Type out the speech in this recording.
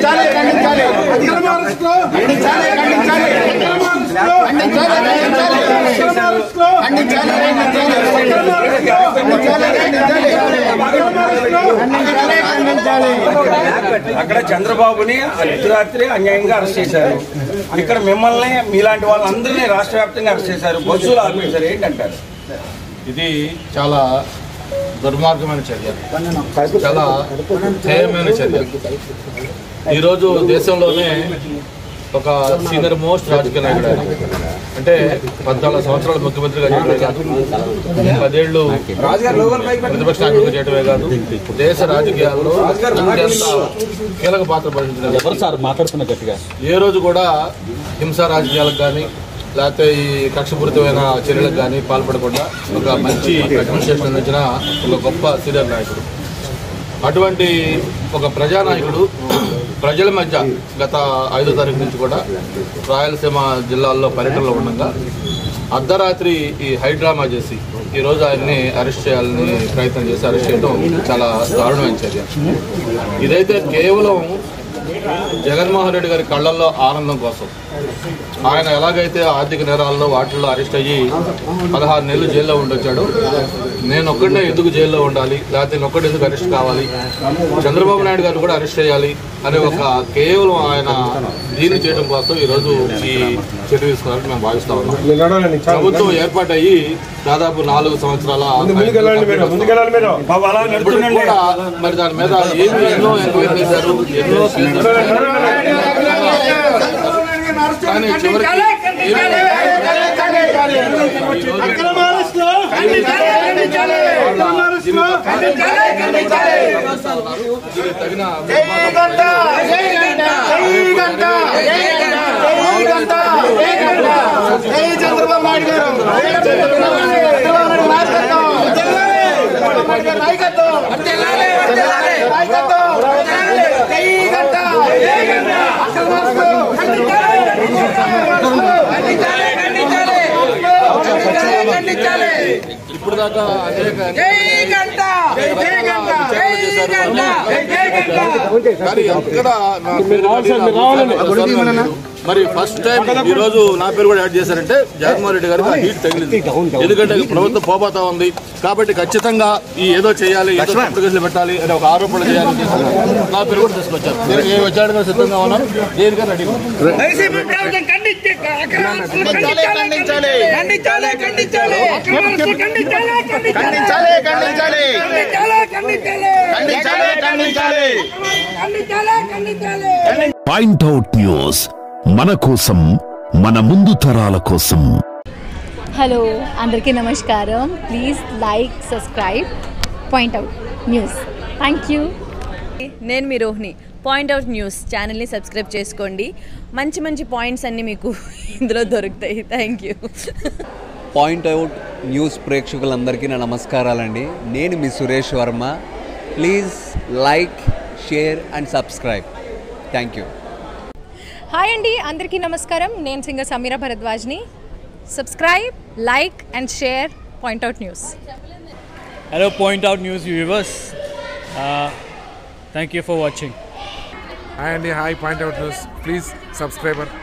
ఖండించాలి ఖండించాలి అక్రమ అరెస్టులు ఖండించాలి ఖండించాలి అక్రమ అరెస్టులు ఖండించాలి ఖండించాలి అక్రమ అరెస్టులు ఖండించాలి ఖండించాలి అక్రమ అరెస్టులు ఖండించాలి ఖండించాలి అక్రమ అరెస్టులు ఖండించాలి ఖండించాలి అక్కడ చంద్రబాబుని అర్ధరాత్రి అన్యాయంగా అరెస్ట్ చేశారు ఇక్కడ మిమ్మల్ని మీలాంటి వాళ్ళందరినీ రాష్ట్ర వ్యాప్తంగా అరెస్ట్ చేశారు బస్సులు ఆపేశారు ఏంటంటారు ఇది చాలా దుర్మార్గమైన చర్య చాలా హేయమైన చర్య ఈరోజు దేశంలోనే ఒక సీనియర్ మోస్ట్ రాజకీయ నాయకుడు ఆయన అంటే పద్నాలుగు సంవత్సరాలు ముఖ్యమంత్రిగా చేయడమే కాదు పదేళ్లు ప్రతిపక్ష నాయకుడిగా చేయడమే కాదు దేశ రాజకీయాల్లో అత్యంత కీలక పాత్ర పోషించిన ఎవరు సార్ మాట్లాడుతున్న గట్టిగా ఏ రోజు కూడా హింసా రాజకీయాలకు కానీ లేకపోతే ఈ కక్షపూరితమైన చర్యలకు కానీ పాల్పడకుండా ఒక మంచి అడ్మినిస్ట్రేషన్ అందించిన ఒక గొప్ప సీనియర్ నాయకుడు అటువంటి ఒక ప్రజానాయకుడు ప్రజల మధ్య గత ఐదో తారీఖు నుంచి కూడా రాయలసీమ జిల్లాల్లో పర్యటనలో ఉండగా అర్ధరాత్రి ఈ హైడ్రామా చేసి ఈరోజు ఆయన్ని అరెస్ట్ చేయాలని ప్రయత్నం చేసి అరెస్ట్ చేయడం చాలా దారుణమైన చర్య ఇదైతే కేవలం జగన్మోహన్ రెడ్డి గారి కళ్ళల్లో ఆనందం కోసం ఆయన ఎలాగైతే ఆర్థిక నేరాల్లో వాటిల్లో అరెస్ట్ అయ్యి పదహారు నెలలు జైల్లో ఉండొచ్చాడు నేను ఒక్కడే ఎందుకు జైల్లో ఉండాలి లేకపోతే నేను ఒక్కడే ఎందుకు అరెస్ట్ కావాలి చంద్రబాబు నాయుడు గారిని కూడా అరెస్ట్ చేయాలి అనే ఒక కేవలం ఆయన దీన్ని చేయడం కోసం ఈరోజు ఈ చర్య తీసుకోవాలని మేము భావిస్తా ఉన్నాం ప్రభుత్వం ఏర్పాటయ్యి దాదాపు నాలుగు సంవత్సరాల బాబు అలా ఇప్పుడు నడుతుండండి కూడా మరి దాని మీద ఏమి ఎన్నో ఎంక్వైరీ చేశారు ఎన్నో కేసులు కానీ చివరికి అక్రమ అరెస్టులు అక్రమ అరెస్టులు దీనికి తగిన జై చంద్రబాబు నాయుడు గారు జై చంద్రబాబు నాయుడు నాయకత్వం చంద్రబాబు నాయుడు గారి నాయకత్వం నాయకత్వం జై గంట ఇప్పుడు దాకా అనేక కానీ ఎక్కడ నా పేరు అడిగినా మరి ఫస్ట్ టైం ఈ రోజు నా పేరు కూడా యాడ్ చేశారంటే జగన్మోహన్ రెడ్డి గారికి ఆ హీట్ తగిలింది ఎందుకంటే ప్రభుత్వం పోబోతా ఉంది కాబట్టి ఖచ్చితంగా ఈ ఏదో చేయాలి ఏదో తప్పుడు కేసులు పెట్టాలి అనే ఒక ఆరోపణ చేయాలని చేస్తున్నారు నా పేరు కూడా తీసుకొచ్చారు నేను ఏ వచ్చాడు కూడా సిద్ధంగా ఉన్నాను దేనికైనా రెడీ వైసీపీ ప్రభుత్వం ఖండించి అక్రమ అరెస్టులు ఖండించాలి ఖండించాలి ఖండించాలి ఖండించాలి అక్రమ అరెస్టులు ఖండించాలి ఖండించాలి ఖండించాలి ఖండించాలి ఖండించాలి ఖండించాలి ఖండించాలి ఖండించాలి ఖండించాలి పాయింట్అవుట్ న్యూస్ మన కోసం మన ముందు తరాల కోసం హలో అందరికీ నమస్కారం please like subscribe point out news thank you నేను మీ రోహిణి పాయింట్ అవుట్ న్యూస్ ఛానల్ని సబ్స్క్రైబ్ చేసుకోండి మంచి మంచి పాయింట్స్ అన్నీ మీకు ఇందులో దొరుకుతాయి thank you point out news ప్రేక్షకులందరికీ నా నమస్కారాలండి నేను మీ Suresh Varma please like share and subscribe thank you hi అండి అందరికీ నమస్కారం నేను సింగర్ సమీరా భరద్వాజ్ని subscribe like and share point out news Hello, Point Out News viewers. Uh, thank you for watching. Hi అండి hi point out news please subscriber